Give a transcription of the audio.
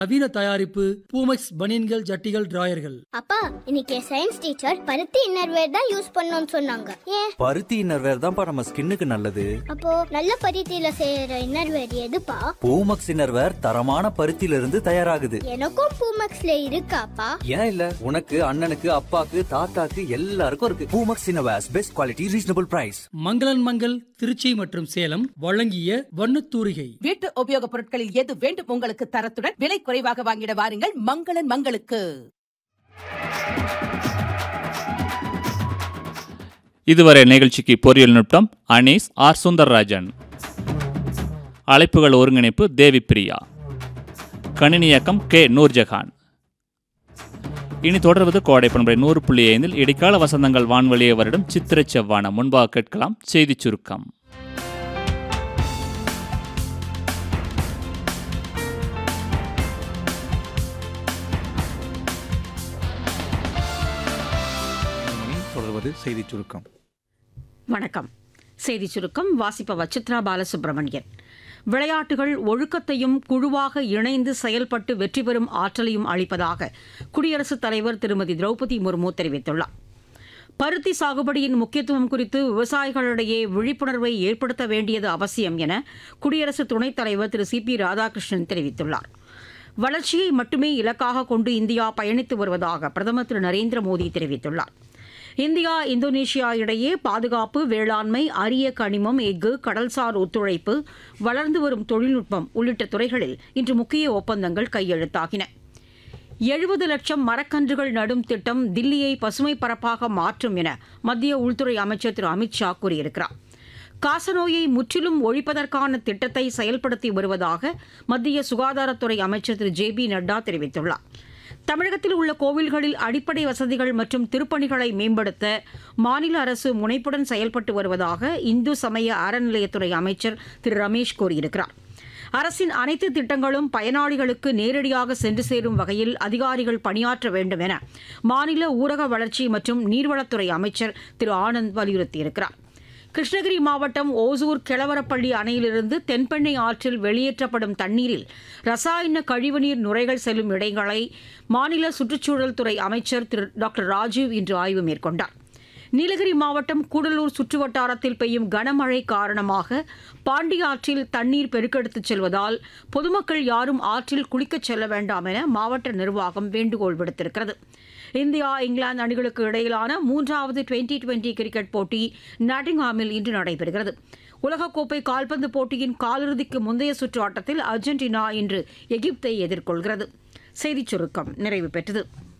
நவீன தயாரிப்பு பூமெக்ஸ் பனியன்கள் ஜட்டிகள் டிராயர்கள் அப்பா இன்னைக்கு சயின்ஸ் டீச்சர் பருத்தி இன்னர்வேர் தான் யூஸ் பண்ணணும்னு சொன்னாங்க ஏன் பருத்தி இன்னர்வேர் தான்ப்பா நம்ம ஸ்கின்னுக்கு நல்லது அப்போ நல்ல பருத்தியில செய்யற இன்னர்வேர் எதுப்பா பூமக்ஸ் இன்னர்வேர் தரமான பருத்தியில இருந்து தயாராகுது எனக்கும் பூமெக்ஸ்ல இருக்காப்பா ஏன் இல்ல உனக்கு அண்ணனுக்கு அப்பாக்கு தாத்தாக்கு எல்லாருக்கும் இருக்கு Poomex innerwears best quality reasonable price Mangalan Mangal Trichy மற்றும் சேலம் வழங்கிய வண்ணத்தூரிகை வீட்டு உபயோகப் பொருட்களில் எது வேண்டும் உங்களுக்கு தரத்துடன் விலை குறைவாக வாங்கிட வாருங்கள் மங்களன் மங்களுக்கு இதுவரை நிகழ்ச்சிக்கு பொறியியல் நுட்பம் அனீஸ் ஆர் சுந்தர்ராஜன் அழைப்புகள் ஒருங்கிணைப்பு தேவி பிரியா கணினி இயக்கம் கே நூர்ஜஹான் இனி தொடர்வது கோடை பண்பை நூறு புள்ளி ஐந்தில் இடைக்கால வசந்தங்கள் வான்வழியே வருடம் சித்திர செவ்வானம் முன்பாக கேட்கலாம் செய்திச் சுருக்கம் மணி தொடர்வது செய்திச் சுருக்கம் வணக்கம் செய்தி சுருக்கம் வாசிப்பவர் சித்ரா பாலசுப்ரமணியன் விளையாட்டுகள் ஒழுக்கத்தையும் குழுவாக இணைந்து செயல்பட்டு வெற்றி பெறும் ஆற்றலையும் அளிப்பதாக குடியரசுத் தலைவர் திருமதி திரௌபதி முர்மு தெரிவித்துள்ளார் பருத்தி சாகுபடியின் முக்கியத்துவம் குறித்து விவசாயிகளிடையே விழிப்புணர்வை ஏற்படுத்த வேண்டியது அவசியம் என குடியரசு துணைத் தலைவர் திரு சி பி ராதாகிருஷ்ணன் தெரிவித்துள்ளார் வளர்ச்சியை மட்டுமே இலக்காக கொண்டு இந்தியா பயணித்து வருவதாக பிரதமர் திரு நரேந்திர மோடி தெரிவித்துள்ளார் இந்தியா இந்தோனேஷியா இடையே பாதுகாப்பு வேளாண்மை அரிய கனிமம் எஃகு கடல்சார் ஒத்துழைப்பு வளர்ந்து வரும் தொழில்நுட்பம் உள்ளிட்ட துறைகளில் இன்று முக்கிய ஒப்பந்தங்கள் கையெழுத்தாகின எழுபது லட்சம் மரக்கன்றுகள் நடும் திட்டம் தில்லியை பசுமை பரப்பாக மாற்றும் என மத்திய உள்துறை அமைச்சர் திரு அமித்ஷா கூறியிருக்கிறார் காசநோயை முற்றிலும் ஒழிப்பதற்கான திட்டத்தை செயல்படுத்தி வருவதாக மத்திய சுகாதாரத்துறை அமைச்சர் திரு ஜே பி நட்டா தெரிவித்துள்ளார் தமிழகத்தில் உள்ள கோவில்களில் அடிப்படை வசதிகள் மற்றும் திருப்பணிகளை மேம்படுத்த மாநில அரசு முனைப்புடன் செயல்பட்டு வருவதாக இந்து சமய அறநிலையத்துறை அமைச்சர் திரு ரமேஷ் கூறியிருக்கிறார் அரசின் அனைத்து திட்டங்களும் பயனாளிகளுக்கு நேரடியாக சென்று சேரும் வகையில் அதிகாரிகள் பணியாற்ற வேண்டும் என மாநில ஊரக வளர்ச்சி மற்றும் நீர்வளத்துறை அமைச்சர் திரு ஆனந்த் வலியுறுத்தியிருக்கிறார் கிருஷ்ணகிரி மாவட்டம் ஓசூர் கிழவரப்பள்ளி அணையிலிருந்து தென்பெண்ணை ஆற்றில் வெளியேற்றப்படும் தண்ணீரில் ரசாயன கழிவுநீர் நுரைகள் செல்லும் இடங்களை மாநில சுற்றுச்சூழல் துறை அமைச்சர் திரு டாக்டர் ராஜீவ் இன்று ஆய்வு மேற்கொண்டார் நீலகிரி மாவட்டம் கூடலூர் சுற்றுவட்டாரத்தில் பெய்யும் கனமழை காரணமாக பாண்டி ஆற்றில் தண்ணீர் பெருக்கெடுத்துச் செல்வதால் பொதுமக்கள் யாரும் ஆற்றில் குளிக்கச் செல்ல வேண்டாம் என மாவட்ட நிர்வாகம் வேண்டுகோள் விடுத்திருக்கிறது இந்தியா இங்கிலாந்து அணிகளுக்கு இடையிலான மூன்றாவது டுவெண்டி டுவெண்டி கிரிக்கெட் போட்டி நாட்டிங்ஹாமில் இன்று நடைபெறுகிறது உலகக்கோப்பை கால்பந்து போட்டியின் காலிறுதிக்கு முந்தைய சுற்று ஆட்டத்தில் அர்ஜென்டினா இன்று எகிப்தை எதிர்கொள்கிறது செய்திச் சுருக்கம் நிறைவு பெற்றது